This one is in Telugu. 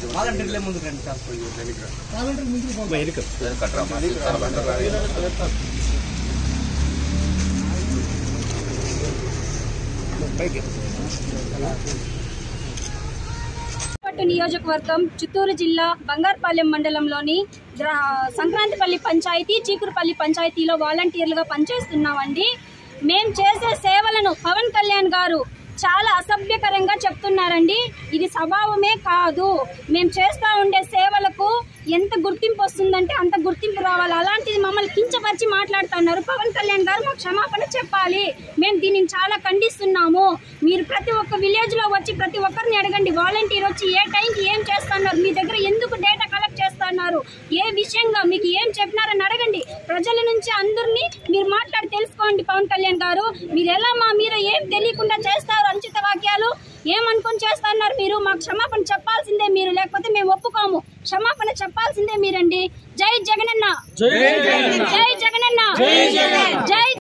వాలంటీర్లే ముందుకు రండి సార్ పట్టు నియోజకవర్గం చిత్తూరు జిల్లా బంగారుపాలెం మండలంలోని గ్రా- సంక్రాంతిపల్లి పంచాయతీ చీకురుపల్లి పంచాయతీలో వాలంటీర్లుగా పనిచేస్తున్నామండి మేం చేసే సేవలను పవన్ కళ్యాణ్ గారు చాలా అసభ్యకరంగా చెప్తున్నారండి ఇది స్వభావమే కాదు మేము చేస్తూ ఉండే సేవలకు ఎంత గుర్తింపు వస్తుందంటే అంత గుర్తింపు రావాలి అలాంటిది మమ్మల్ని కించపరిచి మాట్లాడుతున్నారు పవన్ కళ్యాణ్ గారు మాకు క్షమాపణ చెప్పాలి మేము దీనిని చాలా ఖండిస్తున్నాము మీరు ప్రతి ఒక్క విలేజ్ లో వచ్చి ప్రతి ఒక్కరిని అడగండి వాలంటీర్ వచ్చి ఏ టైంకి ఏం చేస్తున్నారు మీ దగ్గర ఎందుకు డేటా కలెక్ట్ చేస్తున్నారు ఏ విషయంగా మీకు ఏం చెప్పినారని అడగండి ప్రజల నుంచి అందరినీ మీరు మాట్లాడి తెలుసుకోండి పవన్ కళ్యాణ్ గారు మీరు ఎలా మా మీద ఏం తెలియకుండా చేస్తారు అంచిత వాక్యాలు ఏమనుకొని చేస్తున్నారు మీరు మాకు క్షమాపణ చెప్పాల్సిందే మీరు లేకపోతే మేము ఒప్పుకోము క్షమాపణ చెప్పాల్సిందే మీరండి జై జగనన్న జై జగనన్న జై